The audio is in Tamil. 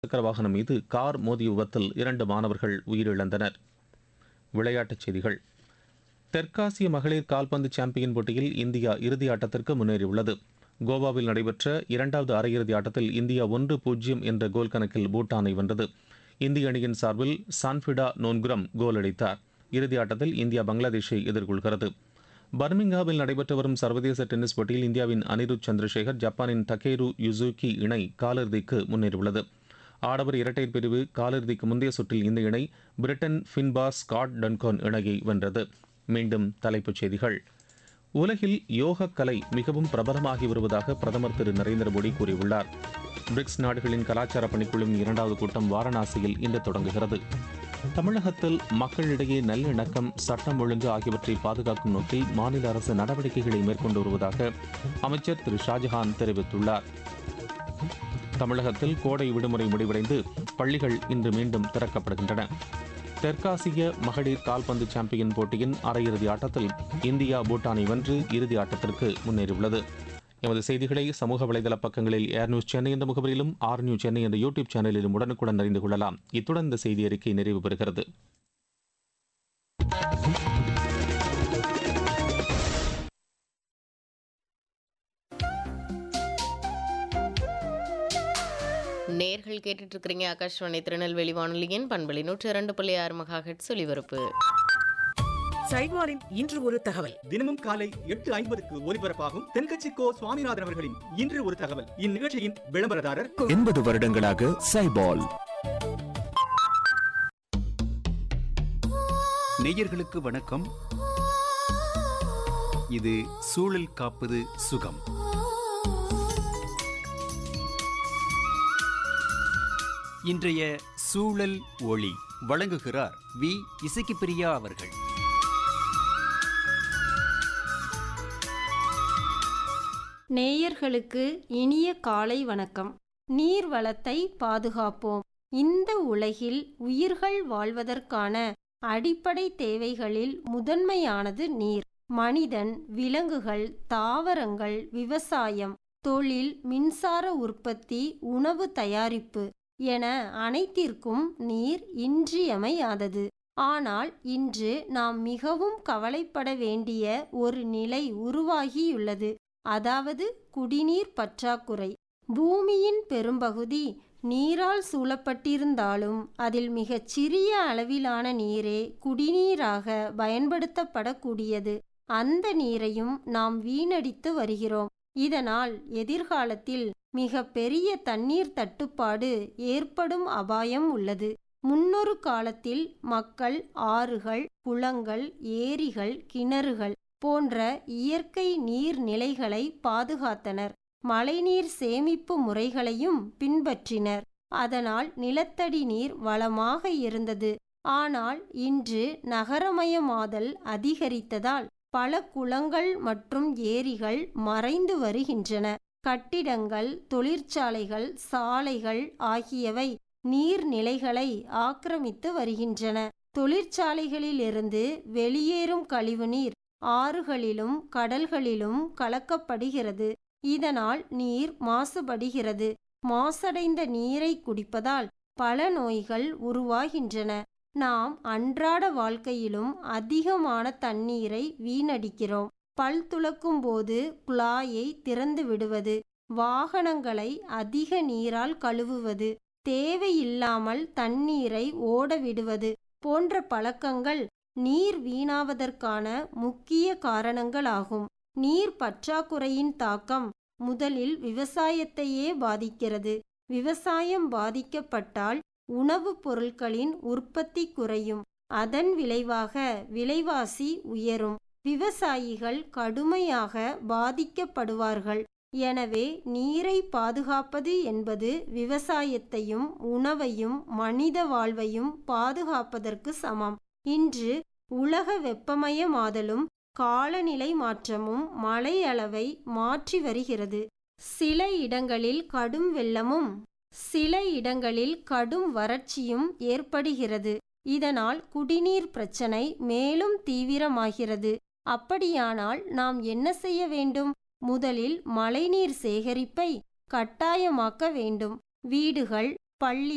சக்கர வாகனம் மீது கார் மோதிய விபத்தில் இரண்டு மாணவர்கள் உயிரிழந்தனர் விளையாட்டுச் செய்திகள் தெற்காசிய மகளிர் கால்பந்து சாம்பியன் போட்டியில் இந்தியா இறுதி ஆட்டத்திற்கு முன்னேறியுள்ளது கோவாவில் நடைபெற்ற இரண்டாவது அரையிறுதி ஆட்டத்தில் இந்தியா ஒன்று பூஜ்ஜியம் என்ற கோல் கணக்கில் பூட்டானை வென்றது இந்திய அணியின் சார்பில் சான்ஃபிடா நோன்குரம் கோல் அடித்தார் இறுதி ஆட்டத்தில் இந்தியா பங்களாதேஷை எதிர்கொள்கிறது பர்மிங்ஹாமில் நடைபெற்று வரும் சர்வதேச டென்னிஸ் போட்டியில் இந்தியாவின் அனிருத் சந்திரசேகர் ஜப்பானின் டகேரு யுசுகி இணை காலிறுதிக்கு முன்னேறியுள்ளது ஆடவர் இரட்டையர் பிரிவு காலிறுதிக்கு முந்தைய சுற்றில் இந்த இணை பிரிட்டன் ஃபின்பாஸ் ஸ்காட் டன்கான் இணையை வென்றது மீண்டும் தலைப்புச் செய்திகள் உலகில் யோக கலை மிகவும் பிரபலமாகி வருவதாக பிரதமர் திரு நரேந்திர மோடி கூறியுள்ளார் பிரிக்ஸ் நாடுகளின் கலாச்சார பணிக்குழுவின் இரண்டாவது கூட்டம் வாரணாசியில் இன்று தொடங்குகிறது தமிழகத்தில் மக்களிடையே நல்லிணக்கம் சட்டம் ஒழுங்கு ஆகியவற்றை பாதுகாக்கும் நோக்கில் மாநில அரசு நடவடிக்கைகளை மேற்கொண்டு வருவதாக அமைச்சர் திரு ஷாஜஹான் தெரிவித்துள்ளார் தமிழகத்தில் கோடை விடுமுறை முடிவடைந்து பள்ளிகள் இன்று மீண்டும் திறக்கப்படுகின்றன தெற்காசிய மகளிர் கால்பந்து சாம்பியன் போட்டியின் அரையிறுதி ஆட்டத்தில் இந்தியா பூட்டானை வென்று இறுதி ஆட்டத்திற்கு முன்னேறியுள்ளது எமது செய்திகளை சமூக வலைதள பக்கங்களில் ஏர் நியூஸ் சென்னை என்ற முகவரியிலும் ஆர் நியூஸ் சென்னை என்ற யூடியூப் சேனலிலும் உடனுக்குடன் அறிந்து கொள்ளலாம் இத்துடன் இந்த செய்தி அறிக்கை நிறைவு பெறுகிறது நேர்கள் கேட்டுட்டு இருக்கிறீங்க ஆகாஷ்வாணி திருநெல்வேலி வானொலியின் பண்பலி நூற்றி இரண்டு புள்ளி ஆறு மகா ஹெட்ஸ் ஒலிபரப்பு சைவாரின் இன்று ஒரு தகவல் தினமும் காலை எட்டு ஐம்பதுக்கு ஒலிபரப்பாகும் தென்கட்சி கோ சுவாமிநாதன் அவர்களின் இன்று ஒரு தகவல் இந்நிகழ்ச்சியின் விளம்பரதாரர் எண்பது வருடங்களாக சைபால் நேயர்களுக்கு வணக்கம் இது சூழல் காப்பது சுகம் இன்றைய சூழல் ஒளி வழங்குகிறார் வி இசக்கி பிரியா அவர்கள் நேயர்களுக்கு இனிய காலை வணக்கம் நீர் வளத்தை பாதுகாப்போம் இந்த உலகில் உயிர்கள் வாழ்வதற்கான அடிப்படை தேவைகளில் முதன்மையானது நீர் மனிதன் விலங்குகள் தாவரங்கள் விவசாயம் தொழில் மின்சார உற்பத்தி உணவு தயாரிப்பு என அனைத்திற்கும் நீர் இன்றியமையாதது ஆனால் இன்று நாம் மிகவும் கவலைப்பட வேண்டிய ஒரு நிலை உருவாகியுள்ளது அதாவது குடிநீர் பற்றாக்குறை பூமியின் பெரும்பகுதி நீரால் சூழப்பட்டிருந்தாலும் அதில் மிகச் சிறிய அளவிலான நீரே குடிநீராக பயன்படுத்தப்படக்கூடியது அந்த நீரையும் நாம் வீணடித்து வருகிறோம் இதனால் எதிர்காலத்தில் மிக பெரிய தண்ணீர் தட்டுப்பாடு ஏற்படும் அபாயம் உள்ளது முன்னொரு காலத்தில் மக்கள் ஆறுகள் குளங்கள் ஏரிகள் கிணறுகள் போன்ற இயற்கை நீர்நிலைகளை பாதுகாத்தனர் மழைநீர் சேமிப்பு முறைகளையும் பின்பற்றினர் அதனால் நிலத்தடி நீர் வளமாக இருந்தது ஆனால் இன்று நகரமயமாதல் அதிகரித்ததால் பல குளங்கள் மற்றும் ஏரிகள் மறைந்து வருகின்றன கட்டிடங்கள் தொழிற்சாலைகள் சாலைகள் ஆகியவை நீர்நிலைகளை ஆக்கிரமித்து வருகின்றன தொழிற்சாலைகளிலிருந்து வெளியேறும் கழிவுநீர் ஆறுகளிலும் கடல்களிலும் கலக்கப்படுகிறது இதனால் நீர் மாசுபடுகிறது மாசடைந்த நீரை குடிப்பதால் பல நோய்கள் உருவாகின்றன நாம் அன்றாட வாழ்க்கையிலும் அதிகமான தண்ணீரை வீணடிக்கிறோம் பல் துலக்கும் போது குழாயை திறந்து விடுவது வாகனங்களை அதிக நீரால் கழுவுவது தேவையில்லாமல் தண்ணீரை ஓட விடுவது போன்ற பழக்கங்கள் நீர் வீணாவதற்கான முக்கிய காரணங்களாகும் நீர் பற்றாக்குறையின் தாக்கம் முதலில் விவசாயத்தையே பாதிக்கிறது விவசாயம் பாதிக்கப்பட்டால் உணவுப் பொருட்களின் உற்பத்தி குறையும் அதன் விளைவாக விலைவாசி உயரும் விவசாயிகள் கடுமையாக பாதிக்கப்படுவார்கள் எனவே நீரை பாதுகாப்பது என்பது விவசாயத்தையும் உணவையும் மனித வாழ்வையும் பாதுகாப்பதற்கு சமம் இன்று உலக வெப்பமயமாதலும் காலநிலை மாற்றமும் மழை அளவை மாற்றி வருகிறது சில இடங்களில் கடும் வெள்ளமும் சில இடங்களில் கடும் வறட்சியும் ஏற்படுகிறது இதனால் குடிநீர் பிரச்சனை மேலும் தீவிரமாகிறது அப்படியானால் நாம் என்ன செய்ய வேண்டும் முதலில் மழைநீர் சேகரிப்பை கட்டாயமாக்க வேண்டும் வீடுகள் பள்ளி